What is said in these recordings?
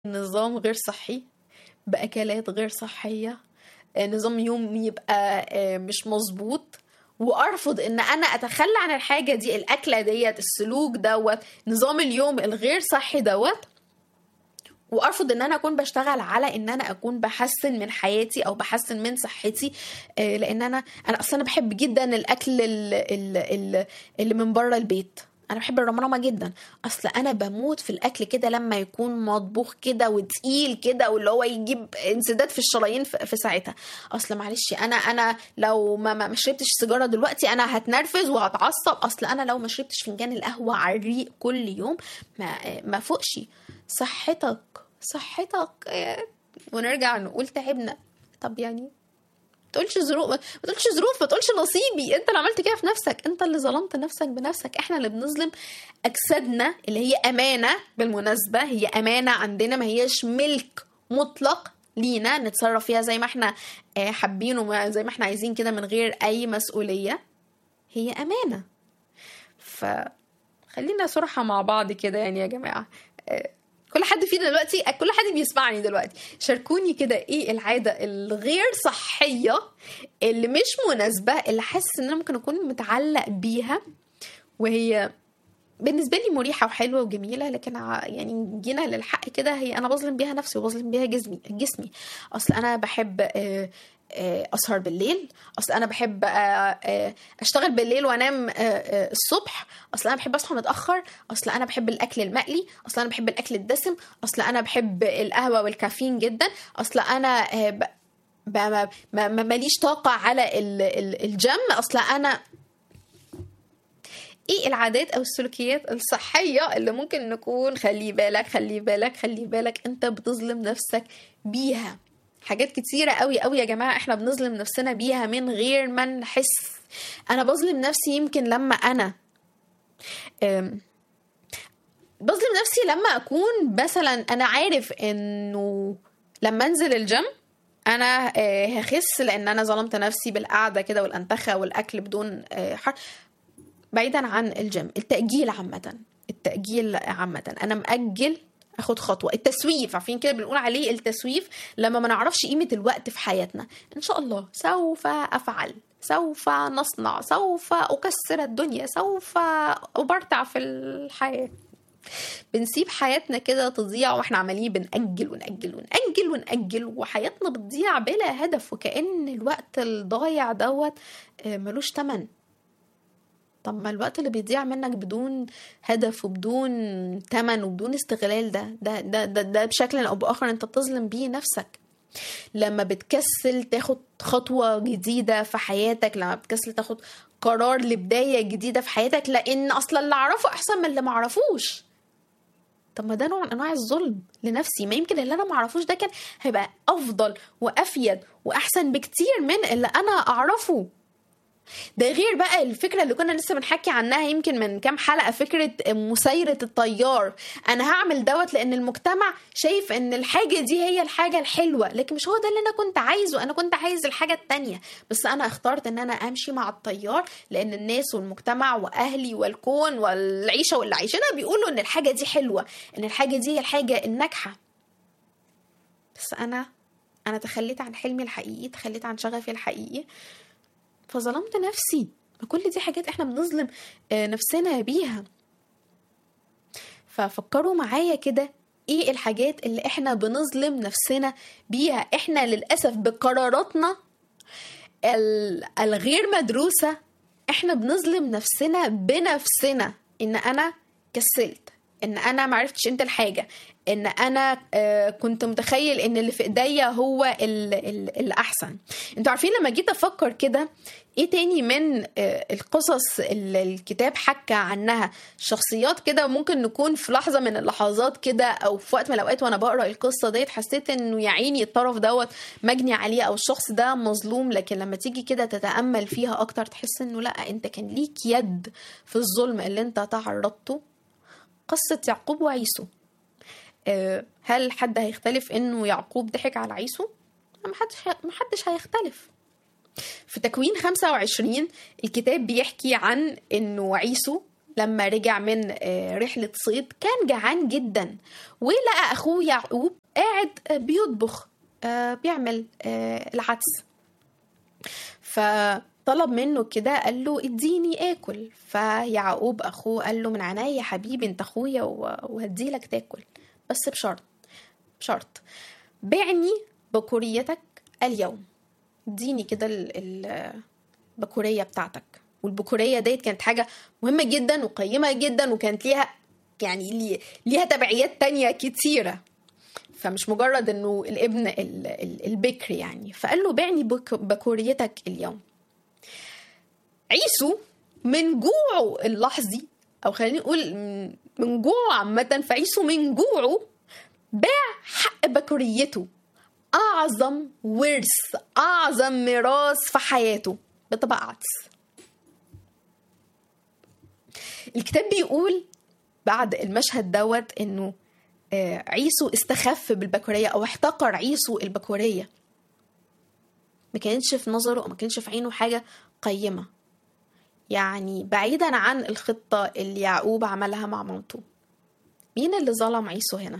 نظام غير صحي بأكلات غير صحية آه، نظام يوم يبقى آه، مش مظبوط وارفض ان انا اتخلى عن الحاجه دي الاكله ديت السلوك دوت نظام اليوم الغير صحي دوت وارفض ان انا اكون بشتغل على ان انا اكون بحسن من حياتي او بحسن من صحتي آه، لان انا انا اصلا بحب جدا الاكل ال- ال- ال- اللي من بره البيت انا بحب الرمرامه جدا اصل انا بموت في الاكل كده لما يكون مطبوخ كده وتقيل كده واللي هو يجيب انسداد في الشرايين في في ساعتها اصل معلش انا انا لو ما ما ما شربتش سيجاره دلوقتي انا هتنرفز وهتعصب اصل انا لو ما شربتش فنجان القهوه على الريق كل يوم ما ما فوقش صحتك صحتك إيه. ونرجع نقول تعبنا طب يعني ما تقولش ظروف ما تقولش ظروف ما تقولش نصيبي انت اللي عملت كده في نفسك انت اللي ظلمت نفسك بنفسك احنا اللي بنظلم اجسادنا اللي هي امانه بالمناسبه هي امانه عندنا ما هياش ملك مطلق لينا نتصرف فيها زي ما احنا آه، حابين وزي ما احنا عايزين كده من غير اي مسؤوليه هي امانه فخلينا صراحه مع بعض كده يعني يا جماعه آه، كل حد فينا دلوقتي كل حد بيسمعني دلوقتي شاركوني كده ايه العاده الغير صحيه اللي مش مناسبه اللي حاسس ان انا ممكن اكون متعلق بيها وهي بالنسبه لي مريحه وحلوه وجميله لكن ع- يعني جينا للحق كده هي انا بظلم بيها نفسي وبظلم بيها جسمي جسمي اصل انا بحب آه، آه، اسهر بالليل اصل انا بحب آه، آه، اشتغل بالليل وانام آه، آه، الصبح اصل انا بحب اصحى متاخر اصل انا بحب الاكل المقلي اصل انا بحب الاكل الدسم اصل انا بحب القهوه والكافيين جدا اصل انا آه، ب- ب- ما- ما- ما- ماليش طاقه على ال- ال- الجيم اصل انا ايه العادات او السلوكيات الصحيه اللي ممكن نكون خلي بالك خلي بالك خلي بالك انت بتظلم نفسك بيها حاجات كتيرة قوي قوي يا جماعة احنا بنظلم نفسنا بيها من غير ما نحس انا بظلم نفسي يمكن لما انا أم، بظلم نفسي لما اكون مثلا انا عارف انه لما انزل الجيم انا آه، هخس لان انا ظلمت نفسي بالقعده كده والانتخه والاكل بدون آه، حر بعيدا عن الجيم التأجيل عامة التأجيل عامة أنا مأجل اخد خطوه التسويف عارفين كده بنقول عليه التسويف لما ما نعرفش قيمه الوقت في حياتنا ان شاء الله سوف افعل سوف نصنع سوف اكسر الدنيا سوف ابرتع في الحياه بنسيب حياتنا كده تضيع واحنا عمالين بنأجل ونأجل ونأجل ونأجل وحياتنا بتضيع بلا هدف وكأن الوقت الضايع دوت آه، ملوش تمن طب ما الوقت اللي بيضيع منك بدون هدف وبدون تمن وبدون استغلال ده ده ده ده, ده بشكل او باخر انت بتظلم بيه نفسك لما بتكسل تاخد خطوة جديدة في حياتك لما بتكسل تاخد قرار لبداية جديدة في حياتك لأن أصلا اللي أعرفه أحسن من اللي معرفوش طب ما ده نوع من أنواع الظلم لنفسي ما يمكن اللي أنا معرفوش ده كان هيبقى أفضل وأفيد وأحسن بكتير من اللي أنا أعرفه ده غير بقى الفكره اللي كنا لسه بنحكي عنها يمكن من كام حلقه فكره مسيره الطيار انا هعمل دوت لان المجتمع شايف ان الحاجه دي هي الحاجه الحلوه لكن مش هو ده اللي انا كنت عايزه انا كنت عايز الحاجه التانية بس انا اخترت ان انا امشي مع الطيار لان الناس والمجتمع واهلي والكون والعيشه واللي عايشينها بيقولوا ان الحاجه دي حلوه ان الحاجه دي هي الحاجه الناجحه بس انا انا تخليت عن حلمي الحقيقي تخليت عن شغفي الحقيقي فظلمت نفسي ما كل دي حاجات احنا بنظلم آه، نفسنا بيها ففكروا معايا كده ايه الحاجات اللي احنا بنظلم نفسنا بيها احنا للاسف بقراراتنا ال- الغير مدروسة احنا بنظلم نفسنا بنفسنا ان انا كسلت ان انا معرفتش انت الحاجة ان انا آه، كنت متخيل ان اللي في ايديا هو ال- ال- الاحسن انتوا عارفين لما جيت افكر كده ايه تاني من آه، القصص اللي الكتاب حكى عنها شخصيات كده ممكن نكون في لحظه من اللحظات كده او في وقت من الاوقات وانا بقرا القصه ديت حسيت انه يا عيني الطرف دوت مجني عليه او الشخص ده مظلوم لكن لما تيجي كده تتامل فيها اكتر تحس انه لا انت كان ليك يد في الظلم اللي انت تعرضته قصه يعقوب وعيسو آه، هل حد هيختلف انه يعقوب ضحك على عيسو محدش محدش هيختلف في تكوين 25 الكتاب بيحكي عن انه عيسو لما رجع من آه، رحلة صيد كان جعان جدا ولقى أخوه يعقوب قاعد آه، بيطبخ آه، بيعمل آه، العدس فطلب منه كده قال له اديني اكل فيعقوب اخوه قال له من عينيا يا حبيبي انت اخويا و- وهديلك تاكل بس بشرط بشرط بعني بكوريتك اليوم اديني كده ال- ال- البكورية بتاعتك والبكورية ديت كانت حاجة مهمة جدا وقيمة جدا وكانت ليها يعني لي- ليها تبعيات تانية كتيرة فمش مجرد انه الابن ال- ال- البكر يعني فقال له بعني بك- بكوريتك اليوم عيسو من جوعه اللحظي او خلينا نقول من- من جوعه عامة فعيسو من جوعه باع حق بكوريته اعظم ورث اعظم ميراث في حياته بطبق عدس الكتاب بيقول بعد المشهد دوت انه آه، عيسو استخف بالبكورية أو احتقر عيسو البكورية ما كانتش في نظره أو ما كانش في عينه حاجة قيمة يعني بعيدا عن الخطة اللي يعقوب عملها مع مامته مين اللي ظلم عيسو هنا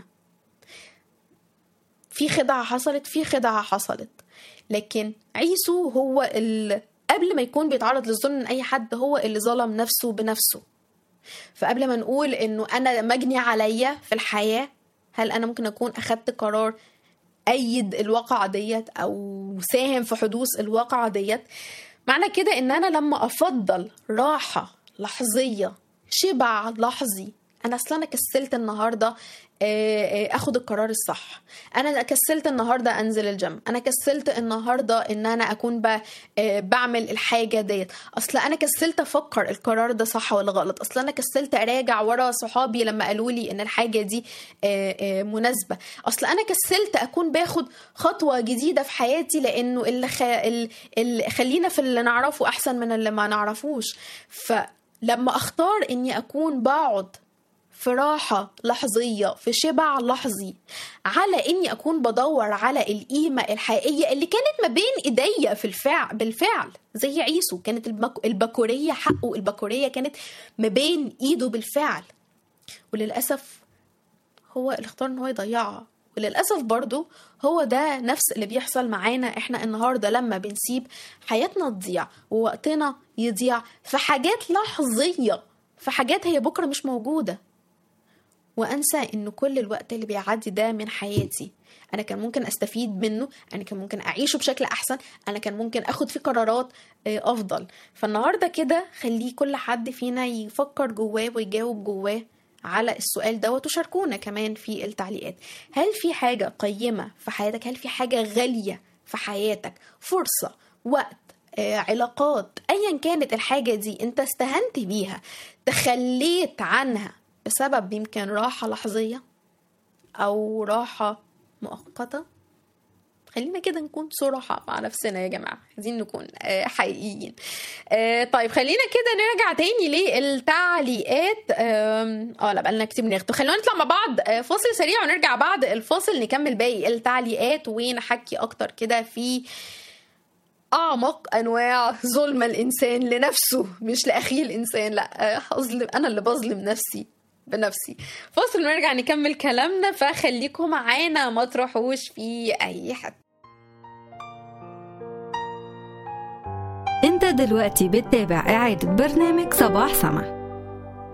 في خدعة حصلت في خدعة حصلت لكن عيسو هو اللي قبل ما يكون بيتعرض للظلم من أي حد هو اللي ظلم نفسه بنفسه فقبل ما نقول انه انا مجني عليا في الحياه هل انا ممكن اكون اخدت قرار ايد الواقعه ديت او ساهم في حدوث الواقعه ديت معنى كده ان انا لما افضل راحه لحظيه شبع لحظي انا اصلا انا كسلت النهارده آه، آه، اخد القرار الصح انا كسلت النهارده انزل الجيم انا كسلت النهارده ان انا اكون ب- آه، بعمل الحاجه ديت اصل انا كسلت افكر القرار ده صح ولا غلط اصل انا كسلت اراجع ورا صحابي لما قالوا لي ان الحاجه دي آه، آه، مناسبه اصل انا كسلت اكون باخد خطوه جديده في حياتي لانه اللي, خ... ال- اللي خلينا في اللي نعرفه احسن من اللي ما نعرفوش فلما اختار اني اكون بقعد في راحة لحظية في شبع لحظي على إني أكون بدور على القيمة الحقيقية اللي كانت ما بين إيديا في الفعل بالفعل زي عيسو كانت البك... البكورية حقه البكورية كانت ما بين إيده بالفعل وللأسف هو اللي اختار إن هو يضيعها وللأسف برضو هو ده نفس اللي بيحصل معانا احنا النهاردة لما بنسيب حياتنا تضيع ووقتنا يضيع في حاجات لحظية في حاجات هي بكرة مش موجودة وانسى ان كل الوقت اللي بيعدي ده من حياتي انا كان ممكن استفيد منه انا كان ممكن اعيشه بشكل احسن انا كان ممكن اخد فيه قرارات آه، افضل فالنهارده كده خليه كل حد فينا يفكر جواه ويجاوب جواه على السؤال دوت وشاركونا كمان في التعليقات هل في حاجة قيمة في حياتك هل في حاجة غالية في حياتك فرصة وقت آه، علاقات ايا كانت الحاجة دي انت استهنت بيها تخليت عنها بسبب يمكن راحة لحظية أو راحة مؤقتة خلينا كده نكون صراحة مع نفسنا يا جماعة عايزين نكون آه، حقيقيين آه، طيب خلينا كده نرجع تاني للتعليقات آم، اه لا بقالنا كتير بناخده خلونا نطلع مع بعض آه، فاصل سريع ونرجع بعد الفاصل نكمل باقي التعليقات ونحكي اكتر كده في اعمق انواع ظلم الانسان لنفسه مش لاخيه الانسان لا آه، اظلم انا اللي بظلم نفسي بنفسي فاصل ونرجع نكمل كلامنا فخليكم معانا ما تروحوش في اي حته انت دلوقتي بتتابع إعادة برنامج صباح سما